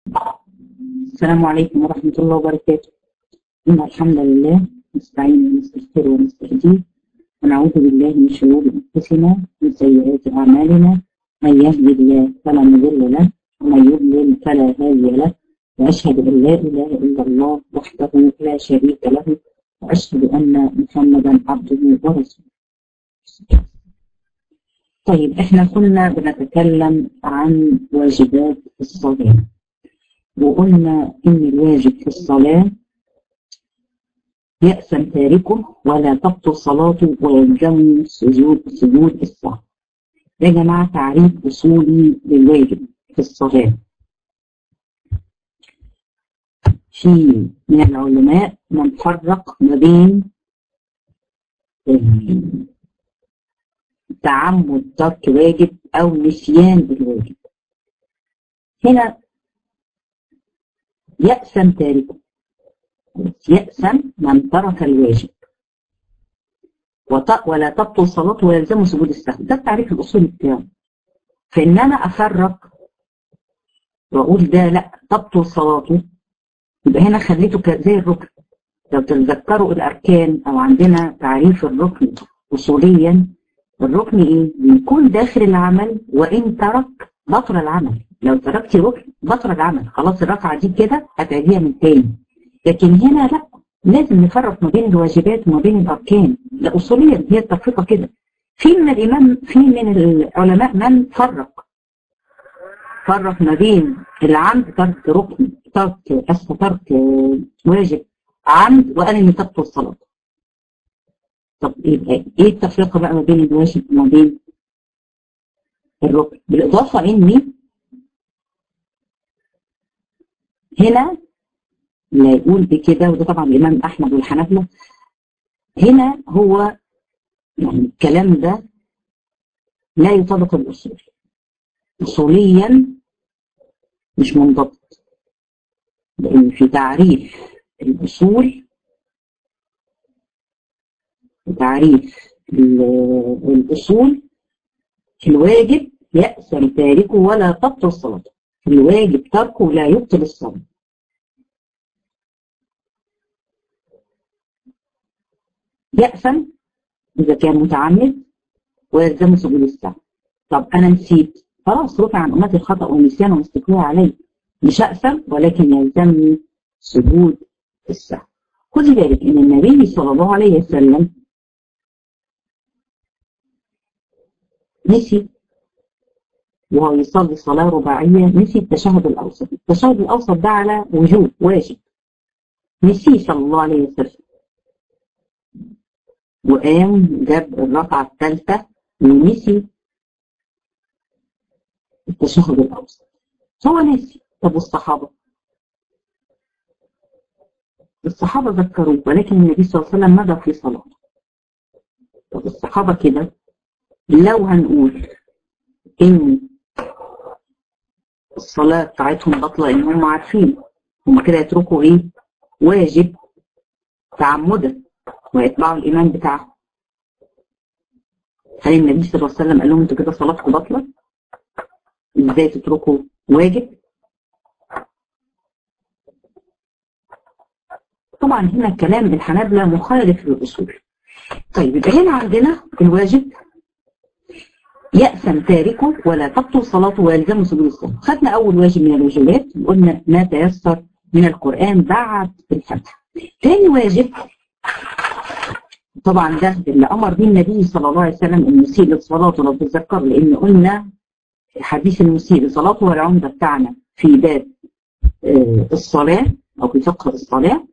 السلام عليكم ورحمة الله وبركاته إن الحمد لله نستعين ونستغفر ونستهديه ونعوذ بالله من شرور أنفسنا ومن سيئات أعمالنا من يهدي الله فلا مضل له ومن يضلل فلا هادي له وأشهد أن لا إله إلا الله وحده لا شريك له وأشهد أن محمدا عبده ورسوله طيب احنا كنا بنتكلم عن واجبات الصلاة وقلنا إن الواجب في الصلاة يأسم تاركه ولا تبطل صلاته ويلزم سجود سجود الصلاة يا جماعة تعريف أصولي للواجب في الصلاة في من العلماء من فرق ما بين تعمد ترك واجب أو نسيان الواجب هنا يأسم تاركه يأسم من ترك الواجب ولا تبطل صلاته ويلزمه سجود السهو ده التعريف الأصولي بتاعه فإن أنا أفرق وأقول ده لا تبطل صلاته يبقى هنا خليته زي الركن لو تتذكروا الأركان أو عندنا تعريف الركن أصوليا الركن إيه؟ بيكون داخل العمل وإن ترك بطل العمل لو تركتي ركن بطل العمل خلاص الركعة دي كده هتعيديها من تاني لكن هنا لا لازم نفرق ما بين الواجبات وما بين الأركان ده أصوليا هي التفرقة كده في من الإمام في من العلماء من فرق فرق ما بين العمد ترك ركن ترك أسف ترك واجب عمد وقال إن تبطل الصلاة طب إيه إيه التفرقة بقى ما بين الواجب وما بين الركن بالإضافة إني هنا لا يقول بكده وده طبعا الإمام أحمد والحنابلة هنا هو يعني الكلام ده لا يطابق الأصول أصوليا مش منضبط لأن في تعريف الأصول تعريف الأصول في الواجب يأسم تاركه ولا تبطل صلاته في الواجب تركه لا يبطل الصلاة يأسم إذا كان متعمد ويلزم سجود السهو طب أنا نسيت خلاص رفع عن أمتي الخطأ والنسيان والاستقلال عليه مش أأسم ولكن يلزمني سجود السهو خدي بالك إن النبي صلى الله عليه وسلم نسي وهو يصلي صلاة رباعية نسي التشهد الأوسط التشهد الأوسط ده على وجوب واجب نسي صلى الله عليه وسلم وقام جاب الركعة الثالثة ونسي التشهد الأوسط هو ناسي طب والصحابة الصحابة ذكروه ولكن النبي صلى الله عليه وسلم مضى في صلاته طب الصحابة كده لو هنقول إن الصلاة بتاعتهم بطلة إن هم عارفين هم كده يتركوا إيه واجب تعمدا ويتبعوا الإمام بتاعهم هل النبي صلى الله عليه وسلم قال لهم انتوا كده صلاتكم بطلة؟ ازاي تتركوا واجب؟ طبعا هنا كلام الحنابلة مخالف للأصول طيب يبقى هنا عندنا الواجب يأثم تاركه ولا تبطل صلاته ويلزم سجود الصلاة خدنا أول واجب من الواجبات قلنا ما تيسر من القرآن بعد الفتح تاني واجب طبعا ده اللي امر به النبي صلى الله عليه وسلم المسيء لصلاته لو تتذكر لان قلنا حديث المسيء لصلاته هو العمده بتاعنا في باب آه الصلاه او في فقه الصلاه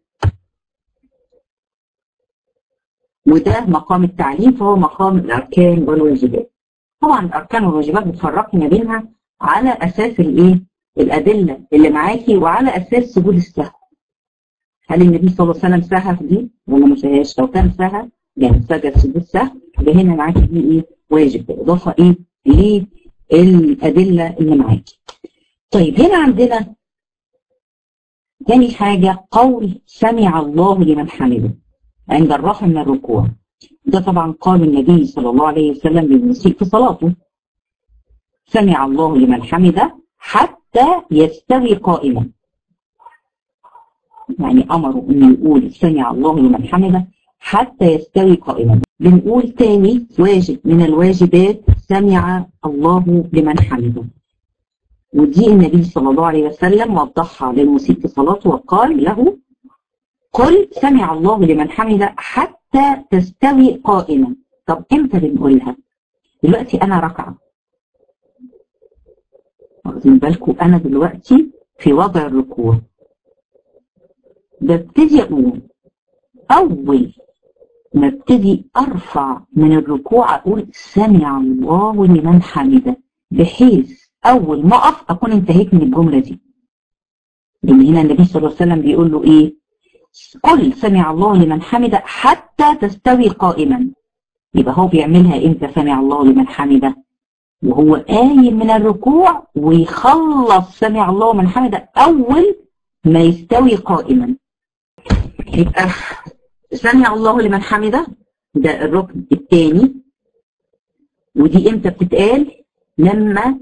وده مقام التعليم فهو مقام الاركان والواجبات طبعا الاركان والواجبات بتفرقي ما بينها على اساس الايه الادله اللي معاكي وعلى اساس سجود السهو هل النبي صلى الله عليه وسلم سهى في دي ولا ما سهاش لو كان سهى يعني سجد سجود سهو يبقى هنا معاكي دي ايه واجب بالاضافه ايه للادله اللي معاكي طيب هنا عندنا تاني حاجه قول سمع الله لمن حمده عند الرفع من الركوع ده طبعا قال النبي صلى الله عليه وسلم للمسيء في صلاته سمع الله لمن حمده حتى حتى يستوي قائما يعني أمروا أن يقول سمع الله لمن حمده حتى يستوي قائما بنقول تاني واجب من الواجبات سمع الله لمن حمده ودي النبي صلى الله عليه وسلم وضحها للمسيء في صلاته وقال له قل سمع الله لمن حمده حتى تستوي قائما طب امتى بنقولها دلوقتي انا ركعه واخدين بالكم انا دلوقتي في وضع الركوع ببتدي اقول اول ما ابتدي ارفع من الركوع اقول سمع الله لمن حمده بحيث اول ما اقف اكون انتهيت من الجمله دي لان هنا النبي صلى الله عليه وسلم بيقول له ايه قل سمع الله لمن حمده حتى تستوي قائما يبقى هو بيعملها امتى سمع الله لمن حمده وهو قايم من الركوع ويخلص سمع الله لمن حمده اول ما يستوي قائما يبقى سمع الله لمن حمده ده الركن الثاني ودي امتى بتتقال لما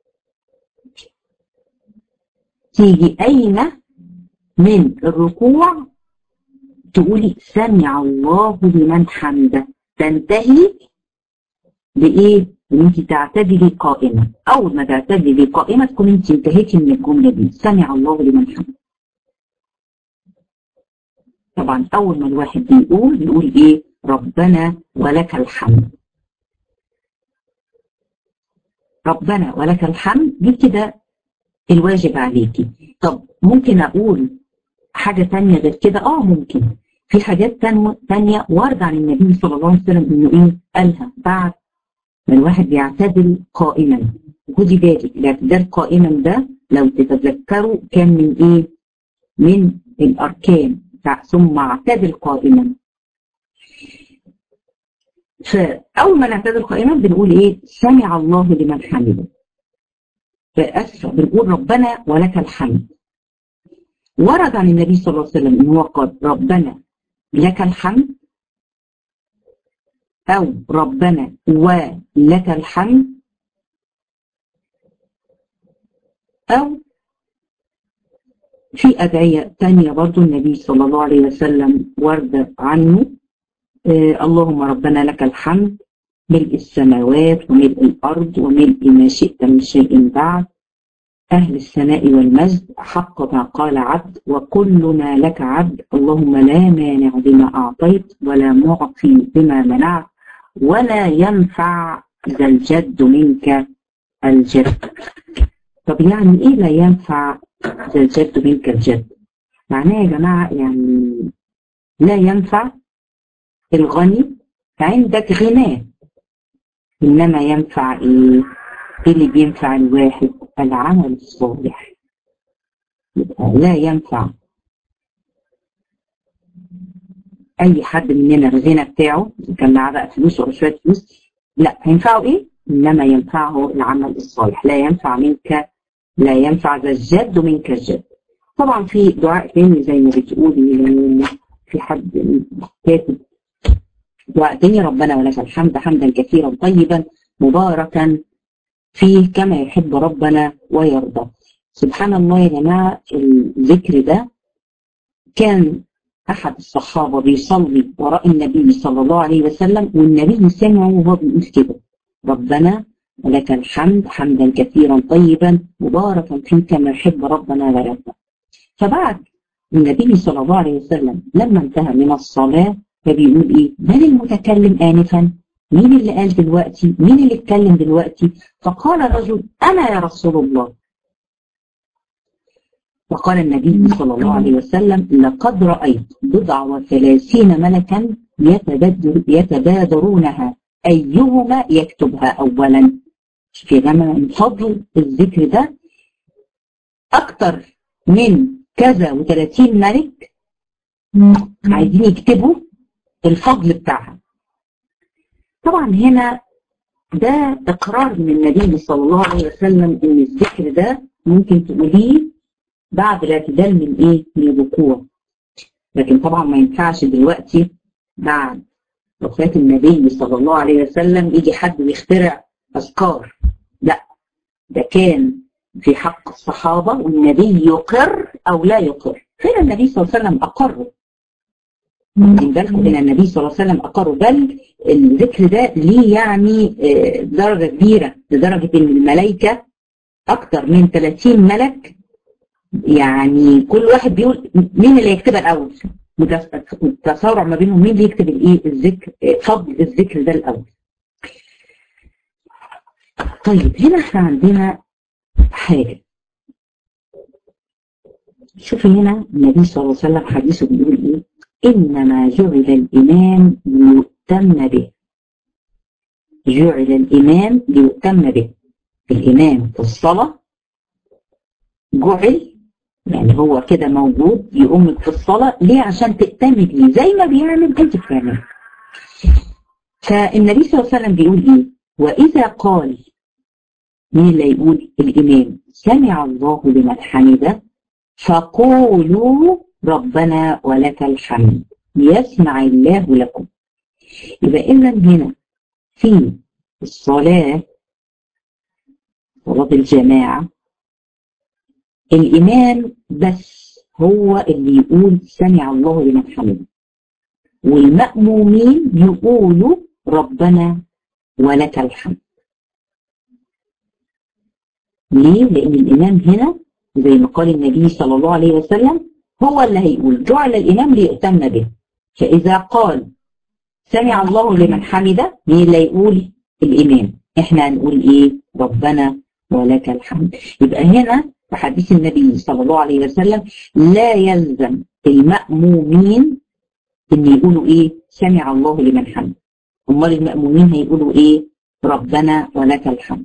تيجي قايمه من الركوع تقولي سمع الله لمن حمده تنتهي بايه؟ ان انت تعتدلي قائمه اول ما تعتدلي قائمه تكون انت انتهيتي من الجمله دي سمع الله لمن حمده طبعا اول ما الواحد بيقول بيقول ايه ربنا ولك الحمد ربنا ولك الحمد دي كده الواجب عليكي طب ممكن اقول حاجة تانية غير كده اه ممكن في حاجات تانية واردة عن النبي صلى الله عليه وسلم انه ايه قالها بعد ما الواحد بيعتدل قائما خدي بالك الاعتدال قائما ده لو تتذكروا كان من ايه من الاركان ثم اعتدل قائما فاول ما نعتدل قائما بنقول ايه سمع الله لمن حمده فاسفه بنقول ربنا ولك الحمد ورد عن النبي صلى الله عليه وسلم ان هو قال ربنا لك الحمد او ربنا ولك الحمد او في أدعية تانية برضو النبي صلى الله عليه وسلم ورد عنه آه اللهم ربنا لك الحمد ملء السماوات وملء الأرض وملء ما شئت من شيء بعد أهل الثناء والمجد حق ما قال عبد وكلنا لك عبد اللهم لا مانع لما أعطيت ولا معطي بما منعت ولا ينفع ذا الجد منك الجد طب يعني إيه لا ينفع ذا الجد منك الجد معناه يا جماعة يعني لا ينفع الغني عندك غناه إنما ينفع إيه اللي بينفع الواحد العمل الصالح لا ينفع اي حد مننا الغنى بتاعه كان معاه بقى فلوس ولا شويه فلوس لا هينفعه ايه انما ينفعه العمل الصالح لا ينفع منك لا ينفع ذا الجد منك الجد طبعا في دعاء تاني زي ما بتقولي في حد كاتب دعاء تاني ربنا ولك الحمد حمدا كثيرا طيبا مباركا فيه كما يحب ربنا ويرضى سبحان الله يا جماعة الذكر ده كان أحد الصحابة بيصلي وراء النبي صلى الله عليه وسلم والنبي سمعه وهو بيقول كده ربنا ولك الحمد حمدا كثيرا طيبا مباركا فيه كما يحب ربنا ويرضى فبعد النبي صلى الله عليه وسلم لما انتهى من الصلاة فبيقول ايه من المتكلم آنفا مين اللي قال دلوقتي مين اللي اتكلم دلوقتي فقال الرجل أنا يا رسول الله وقال النبي صلى الله عليه وسلم لقد رأيت بضع وثلاثين ملكا يتبادر يتبادرونها أيهما يكتبها أولا في جمع من فضل الذكر ده أكتر من كذا وثلاثين ملك عايزين يكتبوا الفضل بتاعها طبعا هنا ده اقرار من النبي صلى الله عليه وسلم ان الذكر ده ممكن تقوليه بعد الاعتدال من ايه؟ من الركوع لكن طبعا ما ينفعش دلوقتي بعد وفاة النبي صلى الله عليه وسلم يجي حد ويخترع اذكار لا ده كان في حق الصحابة والنبي يقر أو لا يقر فين النبي صلى الله عليه وسلم أقر واخدين بالكم ان النبي صلى الله عليه وسلم اقر بل الذكر ده ليه يعني درجه كبيره لدرجه ان الملائكه اكثر من 30 ملك يعني كل واحد بيقول مين اللي يكتبها الاول تسارع ما بينهم مين اللي يكتب الايه الذكر فضل الذكر ده الاول طيب هنا احنا عندنا حاجه شوفي هنا النبي صلى الله عليه وسلم حديثه بيقول ايه إنما جعل الإمام ليؤتم به جعل الإمام ليؤتم به الإمام في الصلاة جعل يعني هو كده موجود يقومك في الصلاة ليه عشان تأتمي بيه زي ما بيعمل انت بتعمل فالنبي صلى الله عليه وسلم بيقول ايه وإذا قال مين اللي يقول الإمام سمع الله لمن حمده فقولوا ربنا ولك الحمد يسمع الله لكم يبقى إذا هنا في الصلاة صلاة الجماعة الإمام بس هو اللي يقول سمع الله لمن حمده والمأمومين يقولوا ربنا ولك الحمد ليه؟ لأن الإمام هنا زي ما قال النبي صلى الله عليه وسلم هو اللي هيقول جعل الإمام ليؤتم به فإذا قال سمع الله لمن حمده مين اللي يقول الإمام إحنا هنقول إيه ربنا ولك الحمد يبقى هنا في حديث النبي صلى الله عليه وسلم لا يلزم المأمومين إن يقولوا إيه سمع الله لمن حمده أمال المأمومين هيقولوا إيه ربنا ولك الحمد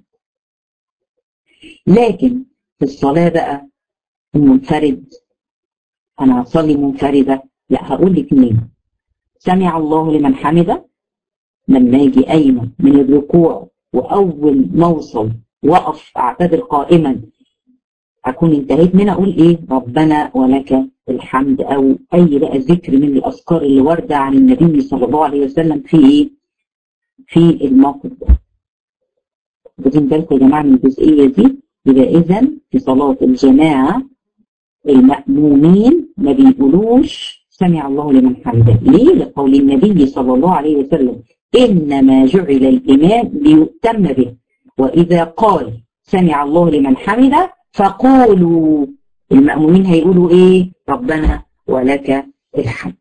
لكن في الصلاة بقى المنفرد أنا هصلي منفردة لا هقول الاثنين سمع الله لمن حمده لما يجي قايمة من الركوع وأول ما أوصل وأقف أعتدل قائما أكون انتهيت من أقول إيه ربنا ولك الحمد أو أي بقى ذكر من الأذكار اللي واردة عن النبي صلى الله عليه وسلم في إيه في الموقف ده واخدين بالكم يا جماعة من الجزئية دي يبقى إذا في صلاة الجماعة المأمومين ما بيقولوش سمع الله لمن حمده ليه؟ لقول النبي صلى الله عليه وسلم إنما جعل الإمام ليؤتم به وإذا قال سمع الله لمن حمده فقولوا المأمومين هيقولوا إيه ربنا ولك الحمد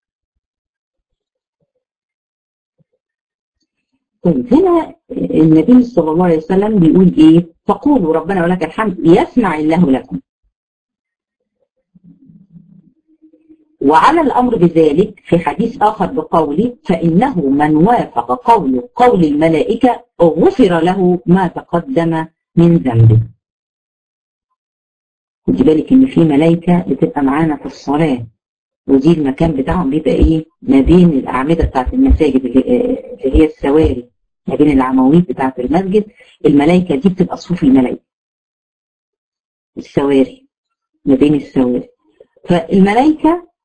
طيب هنا النبي صلى الله عليه وسلم بيقول إيه فقولوا ربنا ولك الحمد يسمع الله لكم وعلى الأمر بذلك في حديث آخر بقوله فإنه من وافق قول قول الملائكة غفر له ما تقدم من ذنبه خدي بالك إن في ملائكة بتبقى معانا في الصلاة ودي المكان بتاعهم بيبقى إيه ما بين الأعمدة بتاعت المساجد اللي هي السواري ما بين العواميد بتاعت المسجد الملائكة دي بتبقى صفوف الملائكة السواري ما بين السواري فالملائكة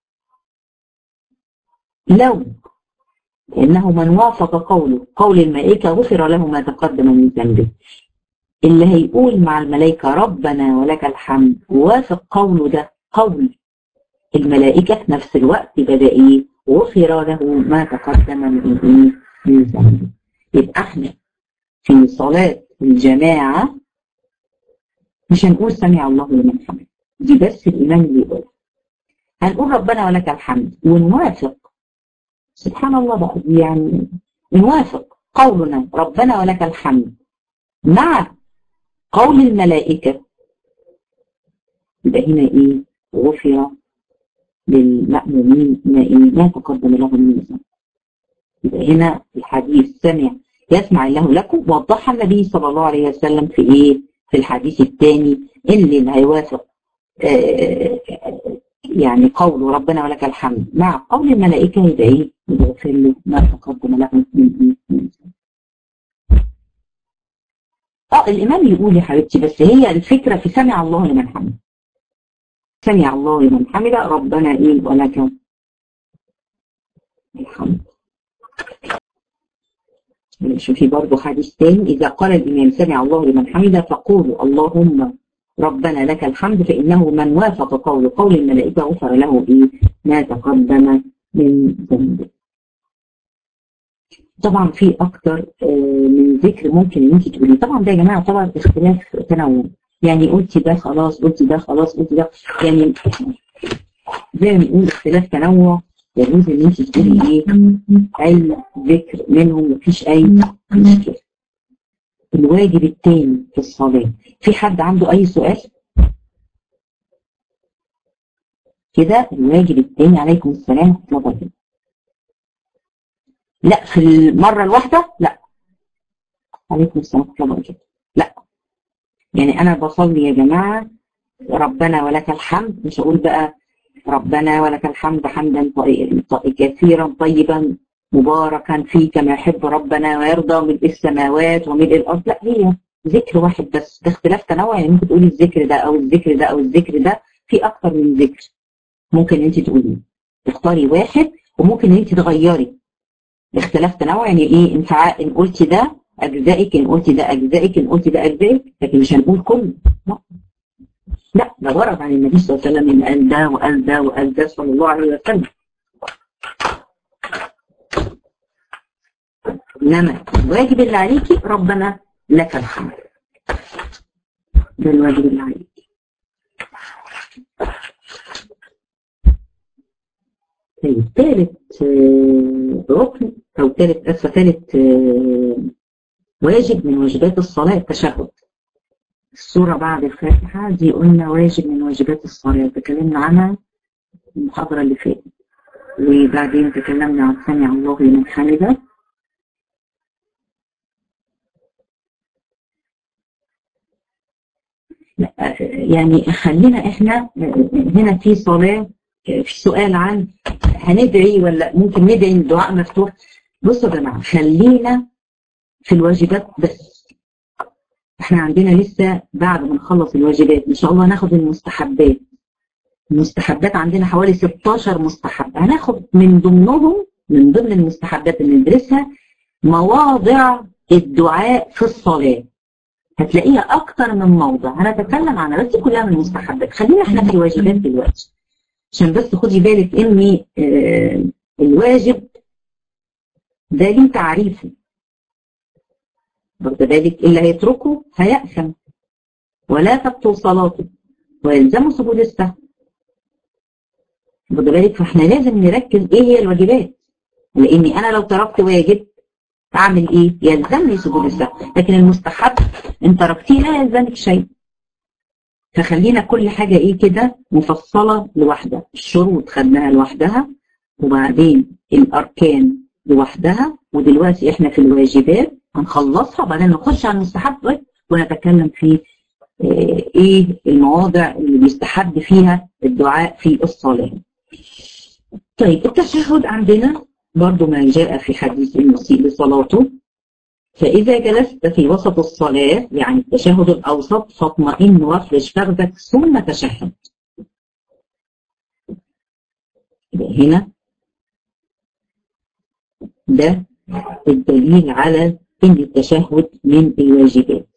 لو إنه من وافق قوله قول الملائكة غفر له ما تقدم من ذنبه اللي هيقول مع الملائكة ربنا ولك الحمد وافق قوله ده قول الملائكة في نفس الوقت يبقى ده إيه غفر له ما تقدم من إيه من ذنبه يبقى إحنا في صلاة الجماعة مش هنقول سمع الله لمن حمد دي بس الإيمان اللي يقولها هنقول ربنا ولك الحمد ونوافق سبحان الله بقى يعني نوافق قولنا ربنا ولك الحمد مع قول الملائكة يبقى هنا ايه غفر للمأمومين ما, إيه؟ ما تقدم لهم من الذنب يبقى هنا الحديث سمع يسمع الله لكم وضحها النبي صلى الله عليه وسلم في ايه في الحديث الثاني اللي اللي هيوافق آه يعني قول ربنا ولك الحمد مع قول الملائكة يبقى ايه يغفر له ما تقدم له من من اه الامام يقول يا حبيبتي بس هي الفكرة في سمع الله لمن حمد سمع الله لمن حمد ربنا ايه ولك الحمد شوفي برضه حديث تاني إذا قال الإمام سمع الله لمن حمده فقولوا اللهم ربنا لك الحمد فإنه من وافق قول قول الملائكة غفر له إيه ما تقدم من ذنبه طبعا في أكتر من ذكر ممكن إن أنت تقولي طبعا ده يا جماعة طبعا اختلاف تنوع يعني قلتي ده خلاص قلتي ده خلاص قلتي ده يعني زي ما بنقول اختلاف تنوع يجوز ان انت تقولي ايه اي ذكر منهم مفيش اي مشكله الواجب الثاني في الصلاه في حد عنده اي سؤال كده الواجب الثاني عليكم السلام ورحمه الله وبركاته لا في المره الواحده لا عليكم السلام ورحمه الله وبركاته لا يعني انا بصلي يا جماعه ربنا ولك الحمد مش هقول بقى ربنا ولك الحمد حمدا كثيرا طيبا مباركا فيه كما يحب ربنا ويرضى ملء السماوات وملء الارض لا هي ذكر واحد بس ده اختلاف تنوع يعني ممكن تقولي الذكر ده او الذكر ده او الذكر ده في اكتر من ذكر ممكن انت تقوليه تختاري واحد وممكن انت تغيري اختلاف تنوع يعني ايه انت ان قلتي ده اجزائك ان قلتي ده اجزائك ان قلتي ده اجزائك لكن مش هنقول كله لا لا ده ورد عن النبي صلى الله عليه وسلم ان قال ده وقال ده وقال ده صلى الله عليه وسلم انما الواجب اللي عليكي ربنا لك الحمد ده الواجب اللي عليكي طيب ثالث ركن او ثالث اسفه ثالث واجب من واجبات الصلاه التشهد السورة بعد الفاتحة دي قلنا واجب من واجبات الصلاة تكلمنا عنها المحاضرة اللي فاتت وبعدين تكلمنا عن سمع الله لمن حمده يعني خلينا احنا هنا في صلاة في سؤال عن هندعي ولا ممكن ندعي الدعاء مفتوح بصوا يا جماعة خلينا في الواجبات بس احنا عندنا لسه بعد ما نخلص الواجبات ان شاء الله هناخد المستحبات المستحبات عندنا حوالي 16 مستحب هناخد من ضمنهم من ضمن المستحبات اللي ندرسها مواضع الدعاء في الصلاة هتلاقيها اكتر من موضع هنتكلم عنها بس كلها من المستحبات خلينا احنا في الواجبات دلوقتي عشان بس خدي بالك ان اه الواجب ده ليه تعريفه واخد بالك اللي هيتركه هيأثم ولا تبطل صلاته ويلزمه سجود السهو واخد بالك فاحنا لازم نركز ايه هي الواجبات لاني انا لو تركت واجب اعمل ايه؟ يلزمني سجود السهو لكن المستحب ان تركتيه لا يلزمك شيء فخلينا كل حاجه ايه كده مفصله لوحدها الشروط خدناها لوحدها وبعدين الاركان لوحدها ودلوقتي احنا في الواجبات هنخلصها وبعدين نخش على المستحب ونتكلم في ايه المواضع اللي بيستحب فيها الدعاء في الصلاة طيب التشهد عندنا برضو ما جاء في حديث المسيء لصلاته فإذا جلست في وسط الصلاة يعني التشهد الأوسط فاطمئن وافرش فخذك ثم تشهد هنا ده الدليل على ان التشهد من الواجبات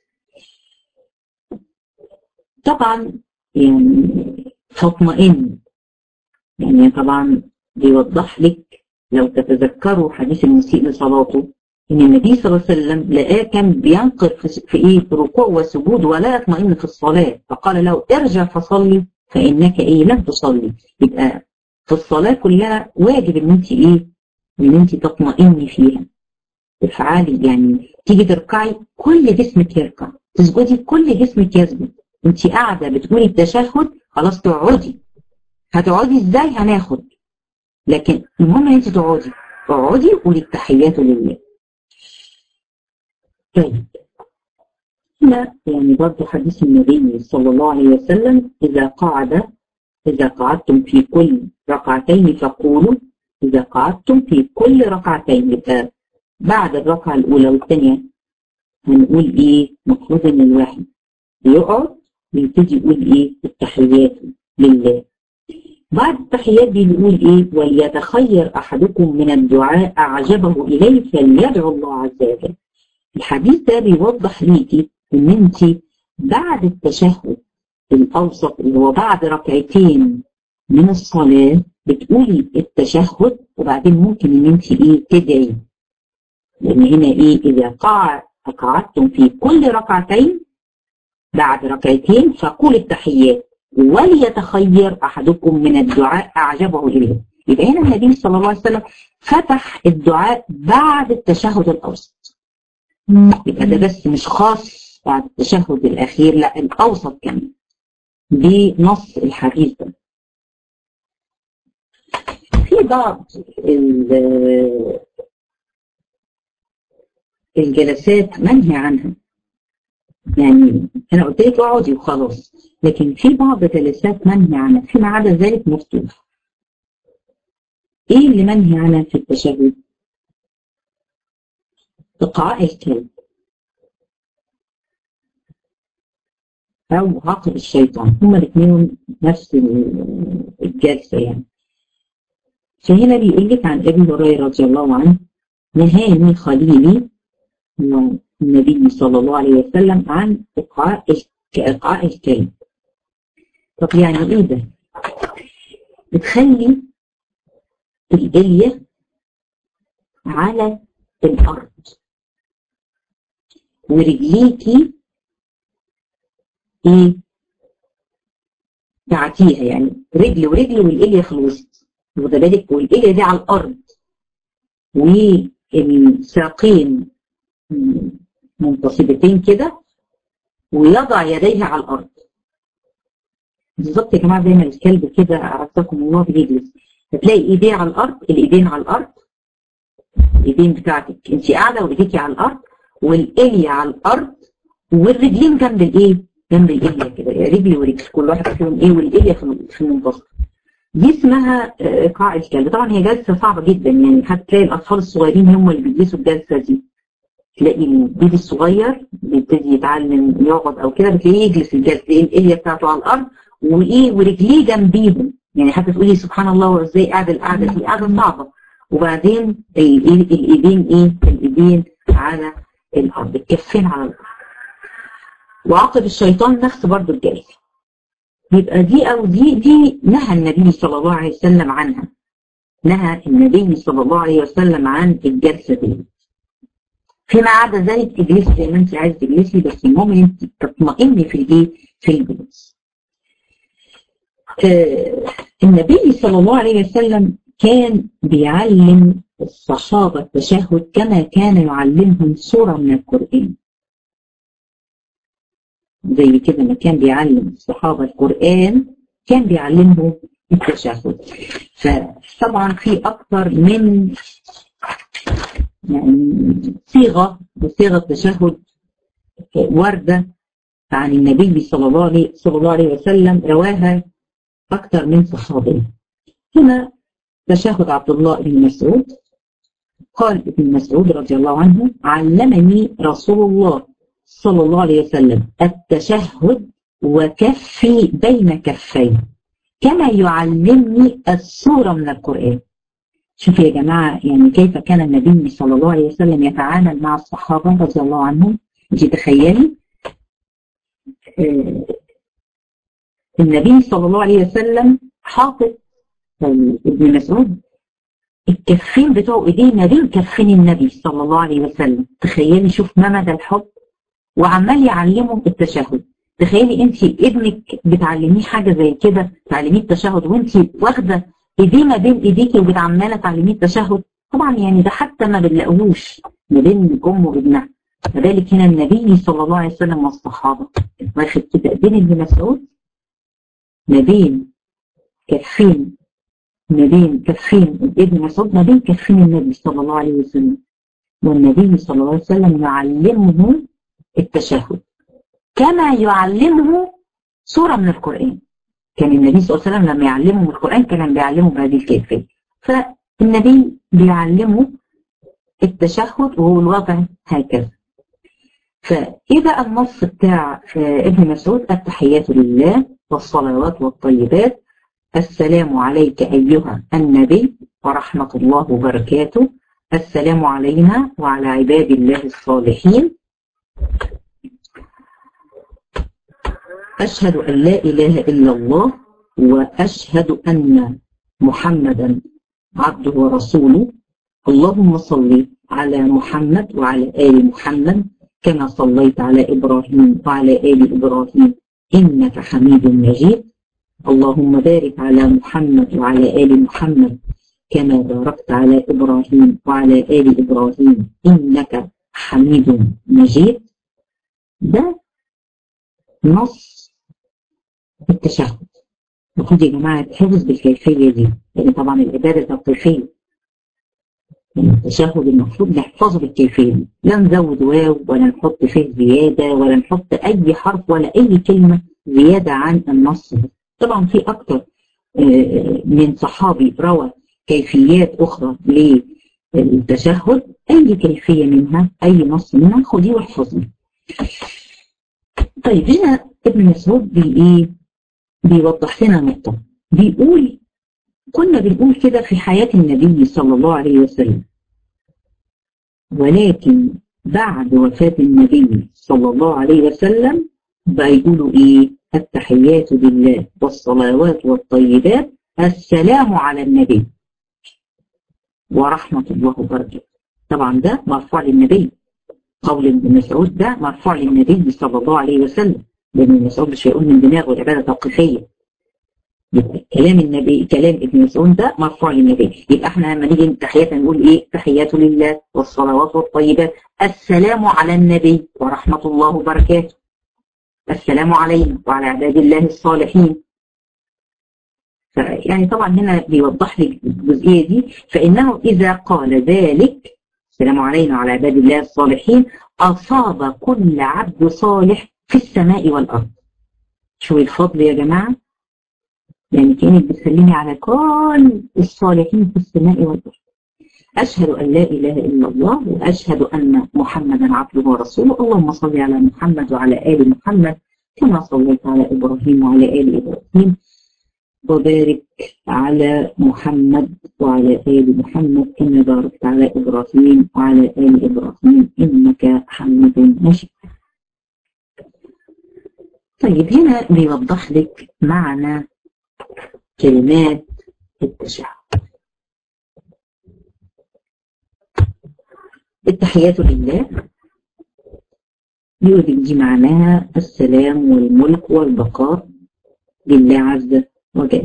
طبعا يعني تطمئن يعني طبعا بيوضح لك لو تتذكروا حديث المسيء لصلاته ان النبي صلى الله عليه وسلم لقاه كان بينقر في ايه في ركوع وسجود ولا يطمئن في الصلاه فقال له ارجع فصلي فانك ايه لم تصلي يبقى في الصلاه كلها واجب ان انت ايه ان انت تطمئني فيها تفعلي يعني تيجي تركعي كل جسمك يركع تسجدي كل جسمك يسجد انت قاعده بتقولي التشهد خلاص تقعدي هتقعدي ازاي هناخد لكن المهم ان انت تقعدي اقعدي وقولي التحيات لله طيب هنا يعني برضه حديث النبي صلى الله عليه وسلم اذا قعد اذا قعدتم في كل ركعتين فقولوا اذا قعدتم في كل ركعتين يبقى بعد الركعة الأولى والثانية هنقول إيه؟ المفروض إن الواحد يقعد ويبتدي يقول إيه؟ التحيات لله. بعد التحيات دي بيقول إيه؟ وليتخير أحدكم من الدعاء أعجبه إليه فليدعو الله عز وجل. الحديث ده بيوضح ليكي إن أنت بعد التشهد الأوسط اللي هو بعد ركعتين من الصلاة بتقولي التشهد وبعدين ممكن ان انت ايه تدعي لان هنا ايه اذا قع قعدتم في كل ركعتين بعد ركعتين فقول التحيات وليتخير احدكم من الدعاء اعجبه اليه يبقى هنا النبي صلى الله عليه وسلم فتح الدعاء بعد التشهد الاوسط يبقى ده بس مش خاص بعد التشهد الاخير لا الاوسط كمان بنص الحديث ده في بعض الجلسات منهي عنها يعني انا قلت لك اقعدي وخلاص لكن في بعض جلسات منهي عنها فيما عدا ذلك مفتوح ايه اللي منهي عنها في التشهد اقعاء الكلب او عقب الشيطان هما الاثنين نفس الجلسه يعني فهنا بيقول لك عن ابي هريره رضي الله عنه نهاني خليلي النبي صلى الله عليه وسلم عن إقعاء إقعاء الكلب طب يعني إيه ده؟ بتخلي الإلية على الأرض ورجليكي إيه؟ تعتيها يعني رجل ورجل والإلية في الوسط واخده بالك والإلية دي على الأرض والساقين منتصبتين كده ويضع يديه على الارض بالظبط يا جماعه زي ما الكلب كده عرفتكم الله بيجلس هتلاقي ايديه على الارض الايدين على الارض الايدين بتاعتك انت قاعده وايديكي على الارض والالية على الارض والرجلين جنب الايه؟ جنب الالية كده رجل ورجل كل واحد فيهم ايه والالية في المنتصف دي اسمها ايقاع الكلب طبعا هي جلسه صعبه جدا يعني هتلاقي الاطفال الصغيرين هم اللي بيجلسوا الجلسه دي تلاقي البيبي الصغير بيبتدي يتعلم يقعد او كده بتلاقيه يجلس الجلسه الاليه بتاعته على الارض وايه ورجليه جنبيهم يعني حتى تقولي سبحان الله وازاي قاعد القعده دي قاعده صعبه وبعدين الايدين ايه الايدين على الارض الكفين على الارض وعقب الشيطان نفس برضه الجلسه يبقى دي او دي دي نهى النبي صلى الله عليه وسلم عنها نهى النبي صلى الله عليه وسلم عن الجلسه دي فيما عدا ذلك تجلسي زي ما انت عايز تجلسي بس المهم انت تطمئني في الايه في الجلوس آه النبي صلى الله عليه وسلم كان بيعلم الصحابة التشهد كما كان يعلمهم سورة من القرآن زي كده ما كان بيعلم الصحابة القرآن كان بيعلمهم التشهد فطبعا في أكثر من يعني صيغة وصيغة تشهد واردة عن النبي صلى الله عليه صلى الله عليه وسلم رواها أكثر من صحابي هنا تشهد عبد الله بن مسعود قال ابن مسعود رضي الله عنه علمني رسول الله صلى الله عليه وسلم التشهد وكفي بين كفي كما يعلمني السورة من القرآن شوفوا يا جماعة يعني كيف كان النبي صلى الله عليه وسلم يتعامل مع الصحابة رضي الله عنهم انت تخيلي آه النبي صلى الله عليه وسلم حاطط ابن مسعود الكفين بتوع ايديه ما بين كفين النبي صلى الله عليه وسلم تخيلي شوف ما مدى الحب وعمال يعلمه التشهد تخيلي انت ابنك بتعلميه حاجه زي كده تعلميه التشهد وانت واخده ايديه ما بين ايديكي وبتعماله تعلميه التشهد طبعا يعني ده حتى ما بنلاقوهوش ما بين ام وابنها فذلك هنا النبي صلى الله عليه وسلم والصحابه واخد كده ايدين ابن مسعود ما بين كفين ما بين كفين ابن مسعود ما بين كفين النبي صلى الله عليه وسلم والنبي صلى الله عليه وسلم يعلمه التشهد كما يعلمه سورة من القرآن كان النبي صلى الله عليه وسلم لما يعلمهم القرآن كان بيعلمه بهذه الكيفية فالنبي بيعلمه التشهد وهو الوضع هكذا فإذا النص بتاع ابن مسعود التحيات لله والصلوات والطيبات السلام عليك أيها النبي ورحمة الله وبركاته السلام علينا وعلى عباد الله الصالحين أشهد أن لا إله إلا الله وأشهد أن محمدا عبده ورسوله اللهم صل على محمد وعلى آل محمد كما صليت على إبراهيم وعلى آل إبراهيم إنك حميد مجيد اللهم بارك على محمد وعلى آل محمد كما باركت على إبراهيم وعلى آل إبراهيم إنك حميد مجيد ده نص التشهد المفروض يا جماعة تحفظ بالكيفية دي لأن طبعا العبادة توقيفية التشهد المفروض نحفظه بالكيفية دي لا نزود واو ولا نحط فيه زيادة ولا نحط أي حرف ولا أي كلمة زيادة عن النص ده طبعا في أكتر من صحابي روى كيفيات أخرى للتشهد أي كيفية منها أي نص منها خديه واحفظيه طيب هنا ابن مسعود بي ايه بيوضح لنا نقطة بيقول كنا بنقول كده في حياة النبي صلى الله عليه وسلم ولكن بعد وفاة النبي صلى الله عليه وسلم بيقولوا ايه التحيات لله والصلوات والطيبات السلام على النبي ورحمة الله وبركاته طبعا ده مرفوع للنبي قول ابن مسعود ده مرفوع للنبي صلى الله عليه وسلم لأن ابن مسعود مش هيقول من دماغه العبادة توقيفية يبقى كلام النبي كلام ابن مسعود ده مرفوع للنبي يبقى احنا لما نيجي تحيات نقول ايه تحيات لله والصلوات والطيبات السلام على النبي ورحمة الله وبركاته السلام علينا وعلى عباد الله الصالحين يعني طبعا هنا بيوضح لك الجزئية دي فإنه إذا قال ذلك السلام علينا وعلى عباد الله الصالحين أصاب كل عبد صالح في السماء والأرض شو الفضل يا جماعة يعني كأنك بتسلمي على كل الصالحين في السماء والأرض أشهد أن لا إله إلا الله وأشهد أن محمدا عبده ورسوله اللهم صل على محمد وعلى آل محمد كما صليت على إبراهيم وعلى آل إبراهيم وبارك على محمد وعلى آل محمد كما باركت على إبراهيم وعلى آل إبراهيم إنك حميد مجيد طيب هنا بيوضح لك معنى كلمات التشهد التحيات لله يقول دي معناها السلام والملك والبقاء لله عز وجل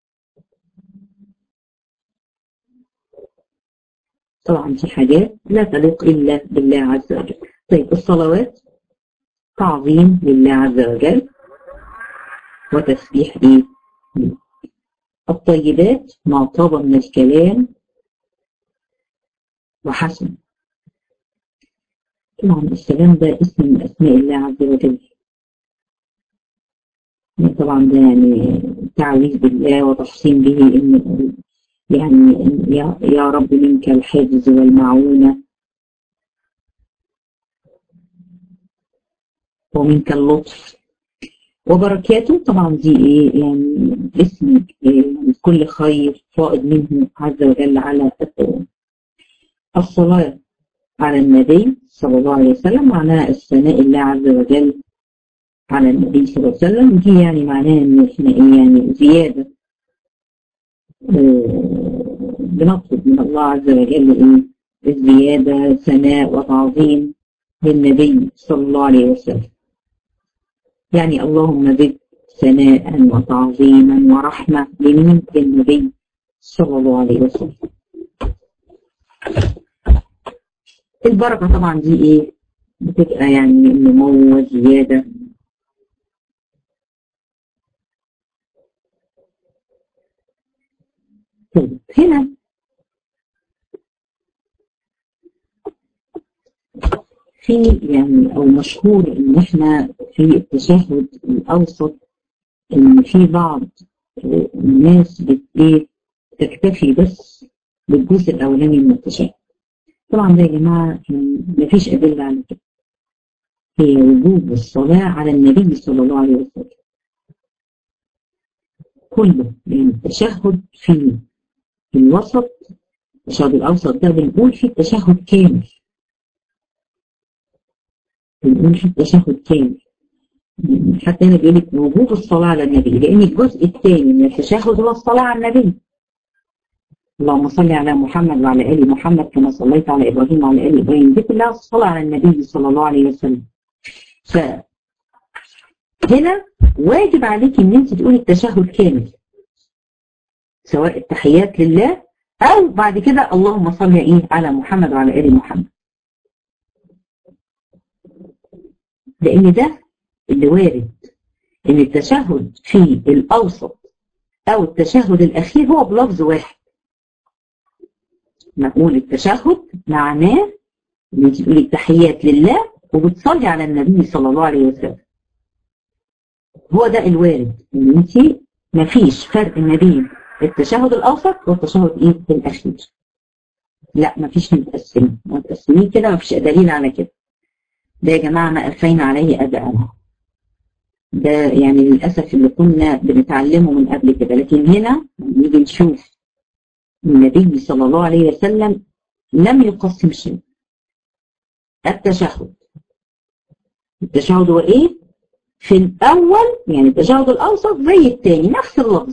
طبعا في حاجات لا تليق إلا بالله عز وجل طيب الصلوات تعظيم لله عز وجل وتسبيح إيه الطيبات ما طاب من الكلام وحسن طبعا السلام ده اسم من أسماء الله عز وجل طبعا ده يعني تعويذ بالله وتحصين به إن يعني يا, يا رب منك الحفظ والمعونة ومنك اللطف وبركاته طبعا دي ايه يعني اسم إيه كل خير فائض منه عز وجل على الدوام الصلاة على النبي صلى الله عليه وسلم معناها الثناء الله عز وجل على النبي صلى الله عليه وسلم دي يعني معناها ان احنا ايه يعني زيادة بنطلب من الله عز وجل ايه الزيادة ثناء وتعظيم للنبي صلى الله عليه وسلم يعني اللهم بك ثناء وتعظيما ورحمة لمن للنبي صلى الله عليه وسلم البركة طبعا دي ايه بتبقى يعني نمو وزيادة طيب هنا في يعني او مشهور ان احنا في التشهد الاوسط ان في بعض الناس بت ايه تكتفي بس بالجزء الاولاني من التشهد طبعا ده يا جماعه مفيش ادله على كده هي وجوب الصلاه على النبي صلى الله عليه وسلم كله يعني التشهد في الوسط التشهد الاوسط ده بنقول فيه التشهد كامل بنقول في التشهد كامل حتى هنا بيقول لك وجوب الصلاة على النبي لأن الجزء الثاني من التشهد هو الصلاة على النبي اللهم صل على محمد وعلى آل محمد كما صليت على إبراهيم وعلى آل إبراهيم دي كلها الصلاة على النبي صلى الله عليه وسلم ف هنا واجب عليك ان انت تقولي التشهد كامل سواء التحيات لله او بعد كده اللهم صل ايه على محمد وعلى ال محمد لان ده اللي وارد ان التشهد في الاوسط او التشهد الاخير هو بلفظ واحد نقول التشهد معناه ان انت تقولي التحيات لله وبتصلي على النبي صلى الله عليه وسلم هو ده الوارد ان انت مفيش فرق ما بين التشهد الاوسط والتشهد ايه الاخير لا مفيش متقسمين متقسمين كده مفيش دليل على كده ده يا جماعه ما الفينا عليه اباءنا ده يعني للاسف اللي كنا بنتعلمه من قبل كده لكن هنا نيجي نشوف النبي صلى الله عليه وسلم لم يقسم شيء التشهد التشهد هو ايه في الأول يعني التشهد الأوسط زي الثاني نفس اللفظ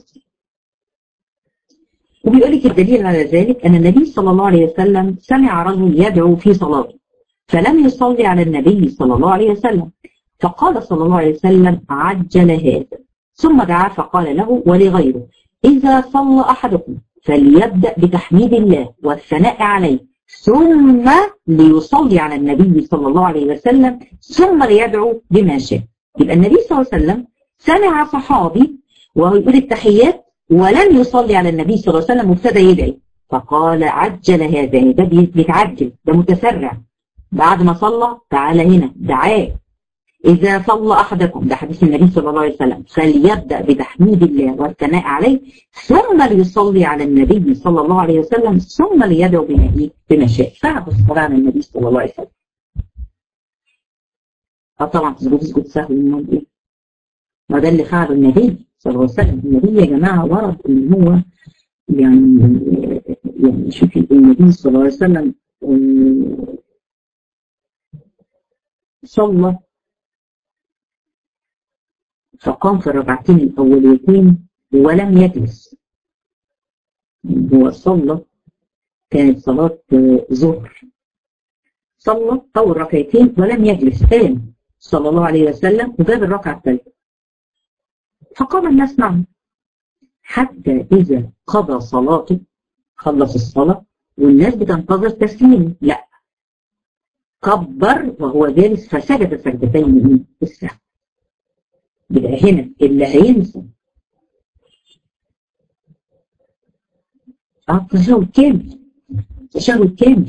وبيقول لك الدليل على ذلك أن النبي صلى الله عليه وسلم سمع رجل يدعو في صلاته فلم يصلي على النبي صلى الله عليه وسلم فقال صلى الله عليه وسلم عجل هذا ثم دعا فقال له ولغيره إذا صلى أحدكم فليبدأ بتحميد الله والثناء عليه ثم ليصلي على النبي صلى الله عليه وسلم ثم ليدعو بما شاء يبقى النبي صلى الله عليه وسلم سمع صحابي وهو يقول التحيات ولم يصلي على النبي صلى الله عليه وسلم وابتدى يدعي فقال عجل هذا يعني ده بيتعجل ده متسرع بعد ما صلى تعالى هنا دعاه إذا صلى أحدكم ده حديث النبي صلى الله عليه وسلم فليبدأ بتحميد الله والثناء عليه ثم ليصلي على النبي صلى الله عليه وسلم ثم ليدعو بما بما شاء بعد الصلاة على النبي صلى الله عليه وسلم اه طبعا تسجد تسجد سهو من ايه ما ده اللي فعله النبي صلى الله عليه وسلم النبي يا جماعه ورد ان هو يعني يعني شوفي النبي صلى الله عليه وسلم صلى فقام في الركعتين الاوليتين ولم يجلس هو صلى كانت صلاة ظهر صلى أول ركعتين ولم يجلس قام صلى الله عليه وسلم وجاب الركعة الثالثة فقام الناس معه حتى إذا قضى صلاته خلص الصلاة والناس بتنتظر تسليم لا كبر وهو جالس فسجد سجدتين من السهو يبقى هنا اللي هينسى اه تشهد كامل تشهد كامل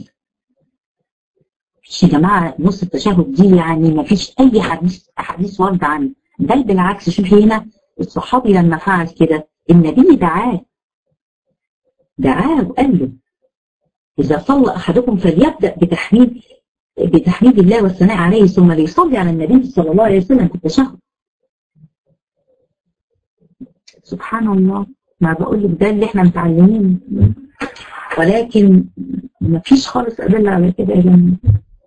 يا جماعه نص التشهد دي يعني ما فيش اي حديث احاديث وارده عنه بل بالعكس شوفي هنا الصحابي لما فعل كده النبي دعاه دعاه وقال له اذا صلى احدكم فليبدا بتحميد بتحميد الله والثناء عليه ثم ليصلي على النبي صلى الله عليه وسلم في التشهد سبحان الله ما بقول لك ده اللي احنا متعلمينه ولكن ما فيش خالص ادله على كده يا جماعه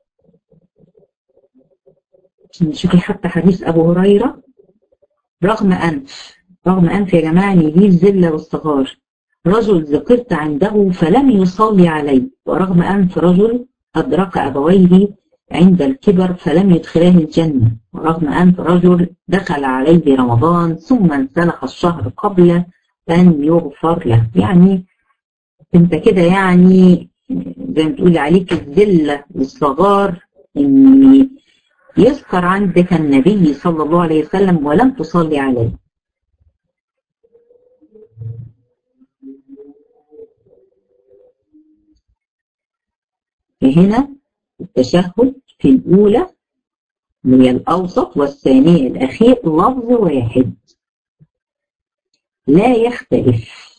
شوفي حتى حديث ابو هريره رغم انف رغم انف يا جماعه ان دي الذله والصغار رجل ذكرت عنده فلم يصلي عليه ورغم انف رجل ادرك ابويه عند الكبر فلم يدخلاه الجنه ورغم انف رجل دخل عليه رمضان ثم انسلخ الشهر قبل ان يغفر له يعني انت كده يعني زي ما تقولي عليك الذله والصغار ان يذكر عندك النبي صلى الله عليه وسلم ولم تصلي عليه هنا التشهد في الأولى اللي هي الأوسط والثانية الأخير لفظ واحد لا يختلف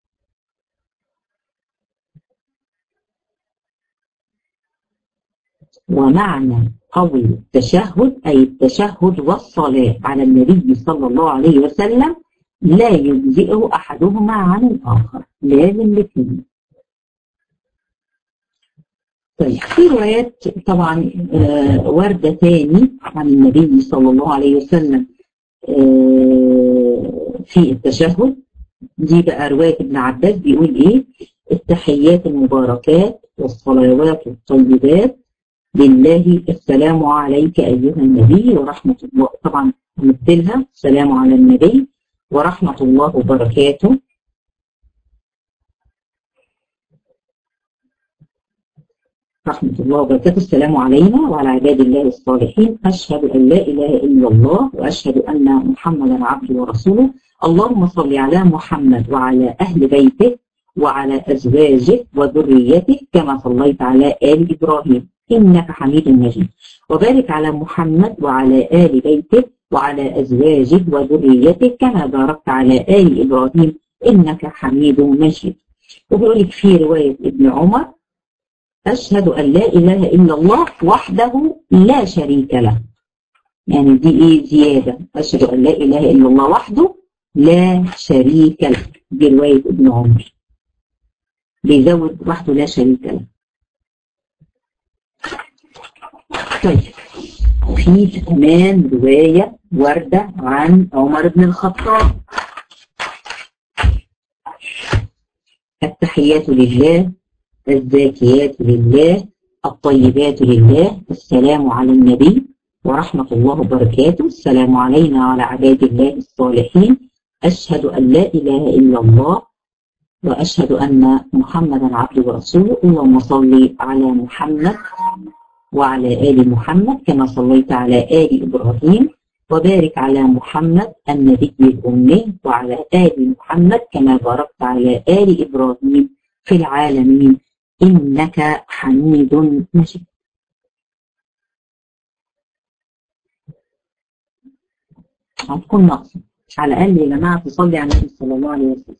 ومعنى قول التشهد أي التشهد والصلاة على النبي صلى الله عليه وسلم لا يجزئه أحدهما عن الآخر لازم الاثنين طيب في روايات طبعا آه واردة تاني عن النبي صلى الله عليه وسلم آه في التشهد دي بقى رواية ابن عباس بيقول ايه التحيات المباركات والصلوات الطيبات لله السلام عليك أيها النبي ورحمة الله طبعا نمثلها السلام على النبي ورحمة الله وبركاته رحمة الله وبركاته السلام علينا وعلى عباد الله الصالحين أشهد أن لا إله إلا الله وأشهد أن محمدا عبده ورسوله اللهم صل على محمد وعلى أهل بيته وعلى أزواجه وذريته كما صليت على آل إبراهيم إنك حميد مجيد وبارك على محمد وعلى آل بيته وعلى أزواجه وذريته كما باركت على آل إبراهيم إنك حميد مجيد وبيقول لك في رواية ابن عمر أشهد أن لا إله إلا الله وحده لا شريك له يعني دي إيه زيادة أشهد أن لا إله إلا الله وحده لا شريك له دي رواية ابن عمر بيزود وحده لا شريك له طيب في كمان رواية واردة عن عمر بن الخطاب التحيات لله الزاكيات لله الطيبات لله السلام على النبي ورحمة الله وبركاته السلام علينا وعلى عباد الله الصالحين أشهد أن لا إله إلا الله وأشهد أن محمدا عبده ورسوله اللهم صل على محمد وعلى آل محمد كما صليت على آل إبراهيم وبارك على محمد النبي الأمي وعلى آل محمد كما باركت على آل إبراهيم في العالمين إنك حميد مجيد هتكون ناقصة على الأقل يا جماعة تصلي على النبي صلى الله عليه وسلم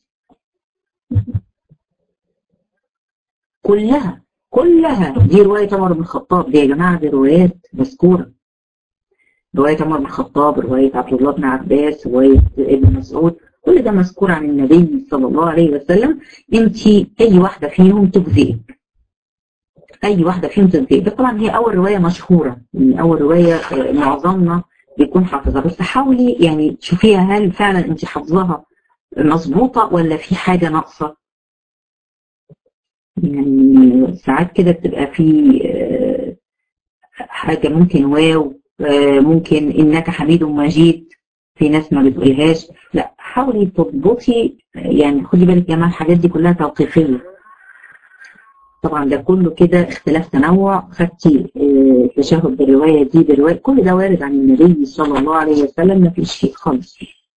كلها كلها دي رواية عمر بن الخطاب دي يا جماعة دي روايات مذكورة رواية عمر بن الخطاب رواية عبد الله بن عباس رواية ابن مسعود كل ده مذكور عن النبي صلى الله عليه وسلم انت اي واحدة فيهم تجزئك اي واحدة فيهم تجزئك ده طبعا هي اول رواية مشهورة يعني اول رواية معظمنا بيكون حافظها بس حاولي يعني تشوفيها هل فعلا انت حافظاها مظبوطة ولا في حاجة ناقصة يعني ساعات كده بتبقى في حاجة ممكن واو ممكن إنك حميد مجيد في ناس ما بتقولهاش لا حاولي تضبطي يعني خدي بالك يا جماعة الحاجات دي كلها توقيفية طبعا ده كله كده اختلاف تنوع خدتي تشهد بالرواية دي بالرواية كل ده وارد عن النبي صلى الله عليه وسلم ما فيش شيء خالص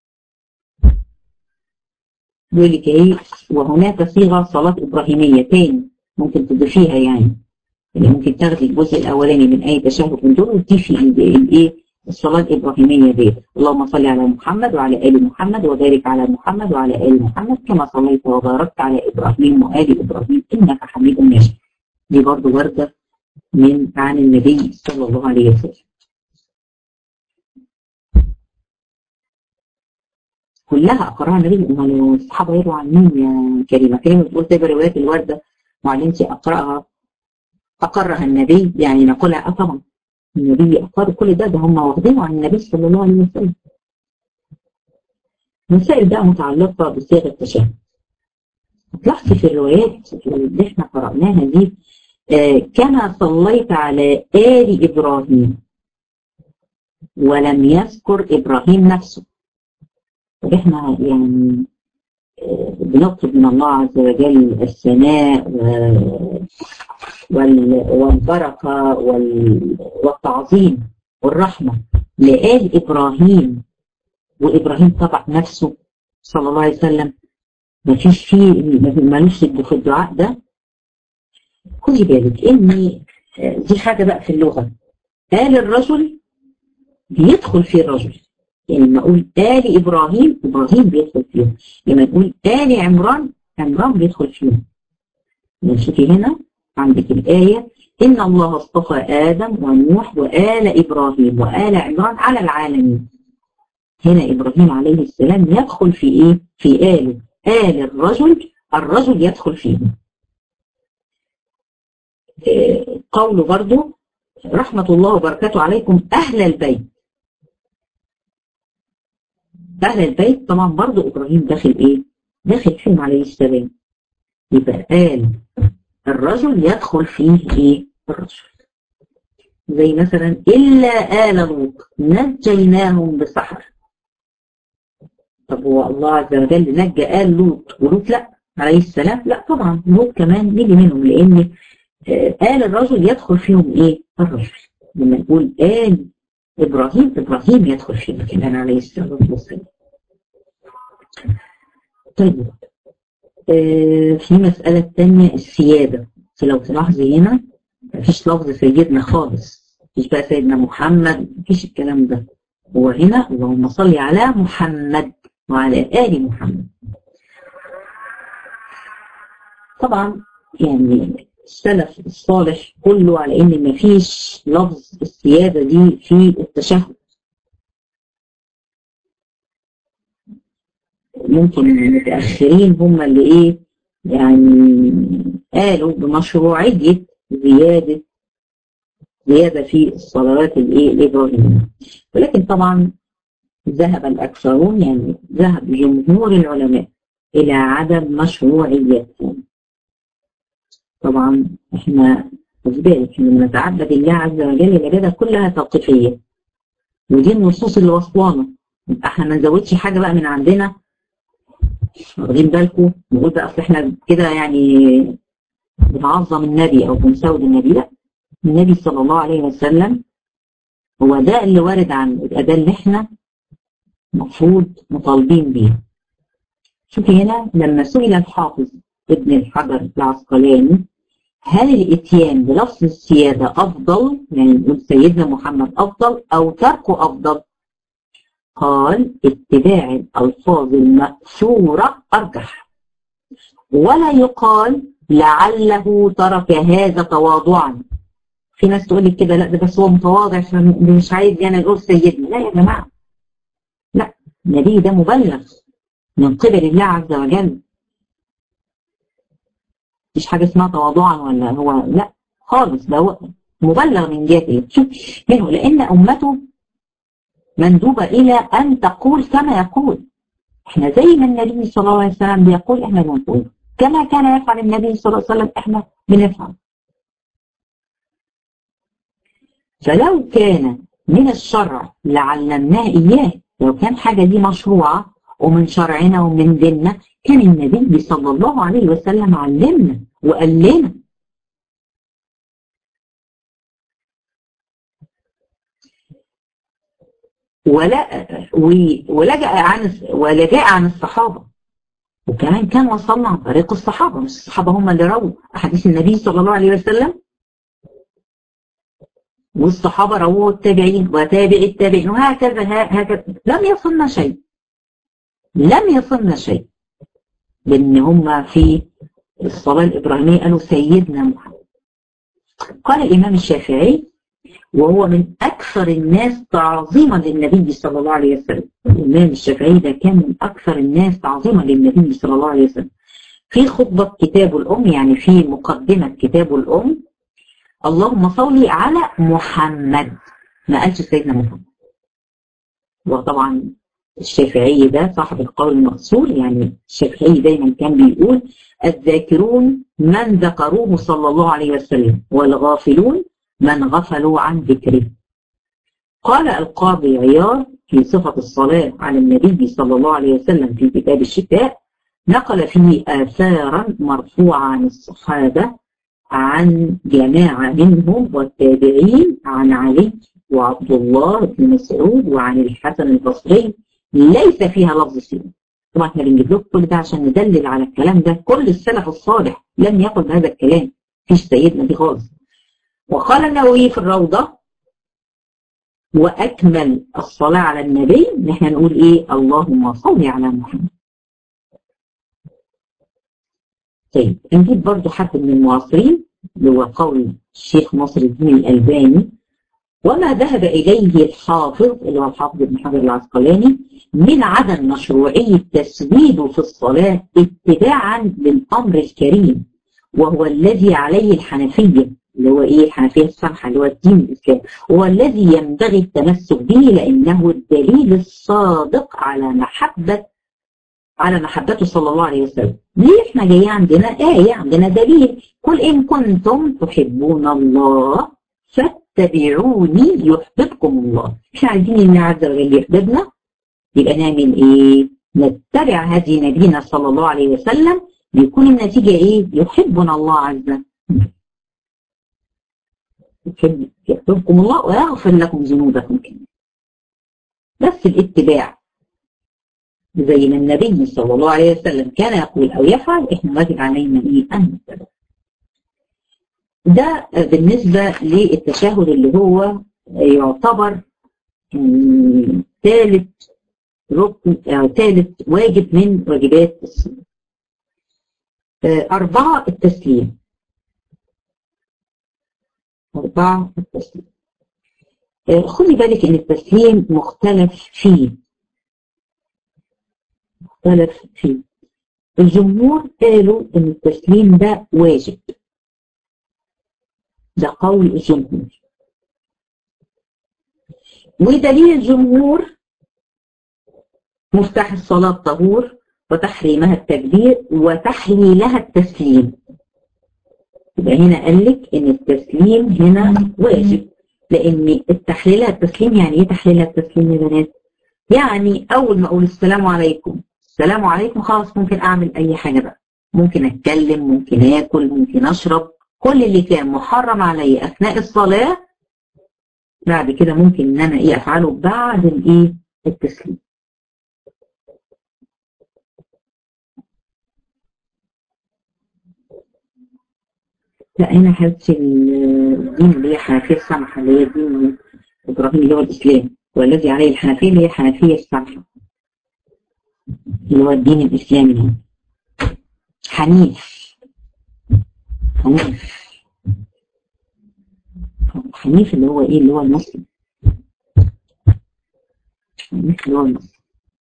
بيقول لك ايه وهناك صيغه صلاه ابراهيميه تاني ممكن تضيفيها يعني اللي ممكن تاخدي الجزء الاولاني من اي تشهد من دول وتضيفي الايه الصلاه الابراهيميه دي اللهم صل على محمد وعلى ال محمد وبارك على محمد وعلى ال محمد كما صليت وباركت على ابراهيم وال ابراهيم انك حميد مجيد دي برضه وارده من عن النبي صلى الله عليه وسلم كلها اقراها النبي امال الصحابه يرووا عن مين يا كريمه؟ كريمه بتقول زي روايات الورده وعلمتي اقراها اقرها النبي يعني نقولها اه طبعا النبي اقر كل ده ده هم واخدينه عن النبي صلى الله عليه وسلم. مسائل بقى متعلقه بصيغه التشهد. لاحظي في الروايات اللي احنا قرأناها دي آه كما صليت على آل إبراهيم ولم يذكر إبراهيم نفسه احنا يعني بنطلب من الله عز وجل الثناء والبركة والتعظيم والرحمة لآل إبراهيم وإبراهيم طبع نفسه صلى الله عليه وسلم ما فيش فيه ملوش في الدعاء ده خدي بالك إن دي حاجة بقى في اللغة آل الرجل بيدخل في الرجل يعني لما اقول آل إبراهيم إبراهيم بيدخل فيهم لما نقول آل عمران عمران بيدخل فيهم نشوفي هنا عندك الآية إن الله اصطفى آدم ونوح وآل إبراهيم وآل عمران على العالمين هنا إبراهيم عليه السلام يدخل في إيه؟ في آله آل الرجل الرجل يدخل فيهم قوله برضو رحمة الله وبركاته عليكم أهل البيت أهل البيت طبعا برضو إبراهيم داخل إيه؟ داخل فيهم عليه السلام يبقى قال الرجل يدخل فيه إيه؟ الرجل زي مثلا إلا آل لوط نجيناهم بسحر طب هو الله عز وجل نجى آل لوط ولوط لا عليه السلام لا طبعا لوط كمان نيجي منهم لأن آل الرجل يدخل فيهم إيه؟ الرجل لما نقول آل إبراهيم إبراهيم يدخل فيه كمان عليه الصلاة والسلام طيب آه في مسألة تانية السيادة لو تلاحظي هنا مفيش لفظ سيدنا خالص مفيش بقى سيدنا محمد مفيش الكلام ده هو هنا اللهم صل على محمد وعلى آل محمد طبعا يعني السلف الصالح كله على ان مفيش لفظ السيادة دي في التشهد ممكن المتأخرين هم اللي ايه يعني قالوا بمشروعية زيادة زيادة في الصلوات الايه الإبراهيمية ولكن طبعا ذهب الأكثرون يعني ذهب جمهور العلماء إلى عدم مشروعيتهم طبعا احنا خد بالك لما نتعبد الله عز وجل العباده كلها توقيفيه ودي النصوص اللي واصلانا احنا ما نزودش حاجه بقى من عندنا واخدين بالكم نقول بقى اصل احنا كده يعني بنعظم النبي او بنسود النبي لا النبي صلى الله عليه وسلم هو ده اللي وارد عن ده اللي احنا المفروض مطالبين بيه شوفي هنا لما سئل الحافظ ابن الحجر العسقلاني هل الاتيان بلفظ السيادة أفضل يعني نقول سيدنا محمد أفضل أو تركه أفضل قال اتباع الألفاظ المأثورة أرجح ولا يقال لعله ترك هذا تواضعا في ناس تقول لك كده لا ده بس هو متواضع عشان مش عايز يعني يقول سيدنا لا يا جماعة لا النبي ده مبلغ من قبل الله عز وجل مفيش حاجة اسمها تواضعا ولا هو لا خالص ده هو مبلغ من جهة شوف منه لأن أمته مندوبة إلى أن تقول كما يقول احنا زي ما النبي صلى الله عليه وسلم بيقول احنا بنقول كما كان يفعل النبي صلى الله عليه وسلم احنا بنفعل فلو كان من الشرع لعلمناه إياه لو كان حاجة دي مشروعة ومن شرعنا ومن ديننا كان النبي صلى الله عليه وسلم علمنا وقال لنا ولا ولجأ عن ولجأ عن الصحابة وكمان كان وصلنا عن طريق الصحابة مش الصحابة هم اللي رووا أحاديث النبي صلى الله عليه وسلم والصحابة رووا التابعين وتابع التابعين وهكذا هكذا لم يصلنا شيء لم يصلنا شيء لأن هم في الصلاة الإبراهيمية قالوا سيدنا محمد قال الإمام الشافعي وهو من أكثر الناس تعظيما للنبي صلى الله عليه وسلم الإمام الشافعي ده كان من أكثر الناس تعظيما للنبي صلى الله عليه وسلم في خطبة كتاب الأم يعني في مقدمة كتاب الأم اللهم صل على محمد ما قالش سيدنا محمد وطبعا الشافعي ده صاحب القول المقصور يعني الشافعي دايما كان بيقول الذاكرون من ذكروه صلى الله عليه وسلم والغافلون من غفلوا عن ذكره قال القاضي عياض في صفة الصلاة على النبي صلى الله عليه وسلم في كتاب الشتاء نقل فيه آثارا مرفوعة عن الصحابة عن جماعة منهم والتابعين عن علي وعبد الله بن مسعود وعن الحسن البصري ليس فيها لفظ سيدنا طبعا احنا بنجيب لكم كل ده عشان ندلل على الكلام ده كل السلف الصالح لم يقل بهذا الكلام فيش سيدنا دي خالص وقال النووي في الروضة وأكمل الصلاة على النبي ان احنا نقول ايه اللهم صل على محمد طيب نجيب برضو حد من المعاصرين اللي هو قول الشيخ ناصر الدين الألباني وما ذهب إليه الحافظ اللي هو الحافظ ابن حجر العسقلاني من عدم مشروعية تسويده في الصلاة اتباعا للأمر الكريم وهو الذي عليه الحنفية اللي هو ايه الحنفيه السمحه اللي هو الدين الاسلام هو الذي ينبغي التمسك به لانه الدليل الصادق على محبه على محبته صلى الله عليه وسلم ليه احنا جايين عندنا آية عندنا دليل قل إن كنتم تحبون الله فاتبعوني يحببكم الله احنا عايزين الله عز وجل يحببنا يبقى نعمل ايه نتبع هدي نبينا صلى الله عليه وسلم بيكون النتيجة ايه يحبنا الله عز وجل يحب يحببكم الله ويغفر لكم ذنوبكم كمان بس الاتباع زي ما النبي صلى الله عليه وسلم كان يقول او يفعل احنا واجب علينا ايه ان نتبع ده بالنسبه للتشهد اللي هو يعتبر ثالث ركن ثالث واجب من واجبات الصلاه أربعة التسليم أربعة التسليم خدي بالك إن التسليم مختلف فيه مختلف فيه الجمهور قالوا إن التسليم ده واجب ده قول الجمهور ودليل الجمهور مفتاح الصلاة طهور وتحريمها التكبير وتحليلها التسليم يبقى هنا قال لك ان التسليم هنا واجب لان التحليلها التسليم يعني ايه تحليلها التسليم يا بنات؟ يعني اول ما اقول السلام عليكم السلام عليكم خلاص ممكن اعمل اي حاجه بقى ممكن اتكلم ممكن اكل ممكن اشرب كل اللي كان محرم علي اثناء الصلاه بعد كده ممكن ان انا ايه افعله بعد الايه التسليم لا هنا حالة الدين اللي هي حنفية السمحة اللي هي دين إبراهيم اللي هو الإسلام والذي عليه الحنفية اللي هي حنفية السمحة اللي هو الدين الإسلامي يعني. حنيف حنيف حنيف اللي هو إيه اللي هو المسلم حنيف اللي هو المسلم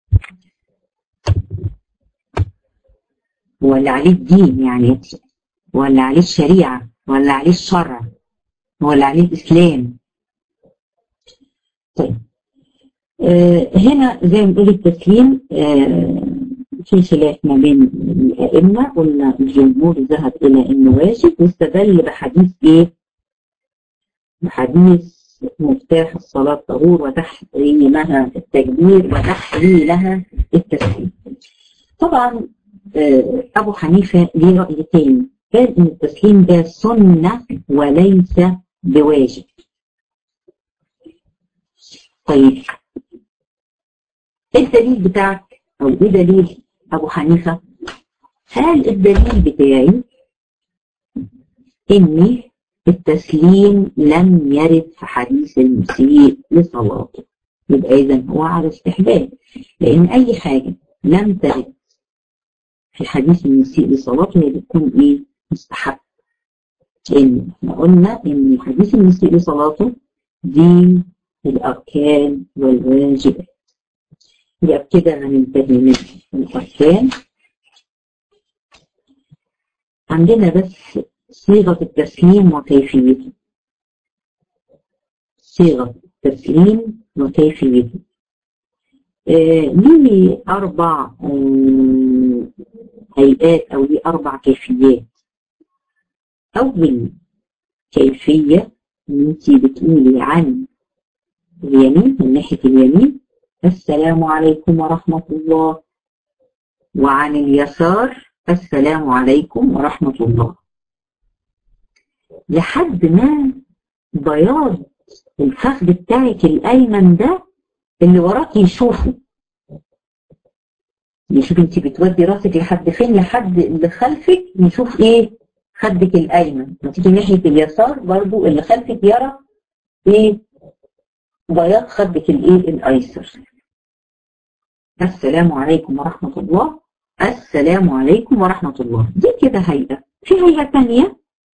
هو اللي عليه الدين يعني ولا عليه الشريعة ولا عليه الشرع ولا عليه الإسلام طيب آه هنا زي ما بنقول التسليم آه في خلاف ما بين الأئمة قلنا الجمهور ذهب إلى إنه واجب واستدل بحديث إيه؟ بحديث مفتاح الصلاة طهور وتحريمها التكبير وتحليلها التسليم. طبعا آه أبو حنيفة ليه رأي تاني قال ان التسليم ده سنة وليس بواجب طيب ايه الدليل بتاعك او ايه دليل ابو حنيفة قال الدليل بتاعي ان التسليم لم يرد في حديث المسيء لصلاته يبقى اذا هو على استحباب لان اي حاجة لم ترد في حديث المسيء لصلاته هي بتكون ايه مستحب لان احنا قلنا ان حديث المسيء لصلاته دي الاركان والواجبات يبقى كده هننتهي من الاركان عندنا بس صيغه التسليم وكيفيته صيغه التسليم وكيفيته آه ليه اربع آه هيئات او ليه اربع كيفيات أول كيفية إن أنت بتقولي عن اليمين من ناحية اليمين السلام عليكم ورحمة الله وعن اليسار السلام عليكم ورحمة الله لحد ما بياض الفخذ بتاعك الأيمن ده اللي وراك يشوفه يشوف انت بتودي راسك لحد فين لحد اللي خلفك يشوف ايه خدك الايمن وتيجي ناحيه اليسار برضو اللي خلفك يرى ايه بياض خدك الايه الايسر السلام عليكم ورحمه الله السلام عليكم ورحمه الله دي كده هيئه في هيئه ثانيه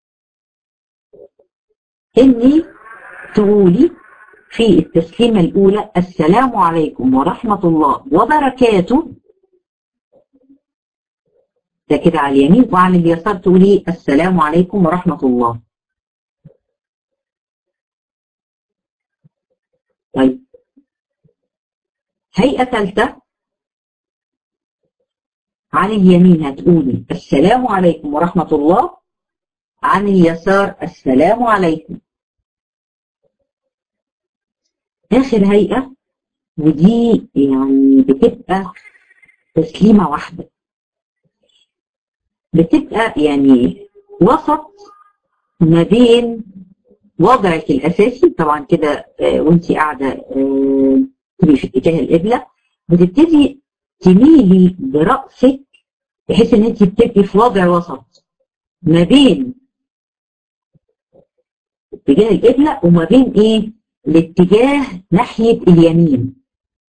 اني تقولي في التسليمه الاولى السلام عليكم ورحمه الله وبركاته ده كده على اليمين وعلى اليسار تقولي السلام عليكم ورحمة الله طيب هيئة ثالثة عن اليمين هتقولي السلام عليكم ورحمة الله عن اليسار السلام عليكم آخر هيئة ودي يعني بتبقى تسليمة واحدة بتبقى يعني وسط ما بين وضعك الأساسي طبعا كده وانت قاعدة تبقي في اتجاه القبلة بتبتدي تميلي برأسك بحيث ان انت بتبقي في وضع وسط ما بين اتجاه القبلة وما بين ايه الاتجاه ناحية اليمين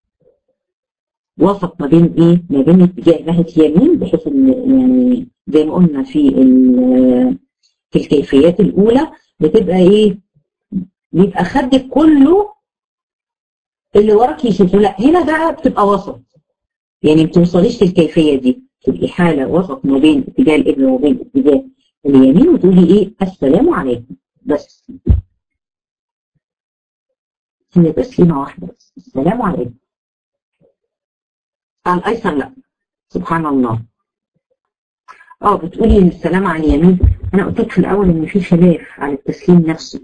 وسط ما بين ايه ما بين اتجاه ناحية اليمين بحيث ان يعني زي ما قلنا في في الكيفيات الاولى بتبقى ايه بيبقى خدك كله اللي وراك يشوفه لا هنا بقى بتبقى وسط يعني ما بتوصليش للكيفيه دي تبقي حاله وسط ما بين اتجاه الابن وما بين اتجاه اليمين وتقولي ايه السلام عليكم بس هي تسليمه واحده بس السلام عليكم على الايسر لا سبحان الله اه بتقولي ان السلام على اليمين انا قلت لك في الاول ان في خلاف على التسليم نفسه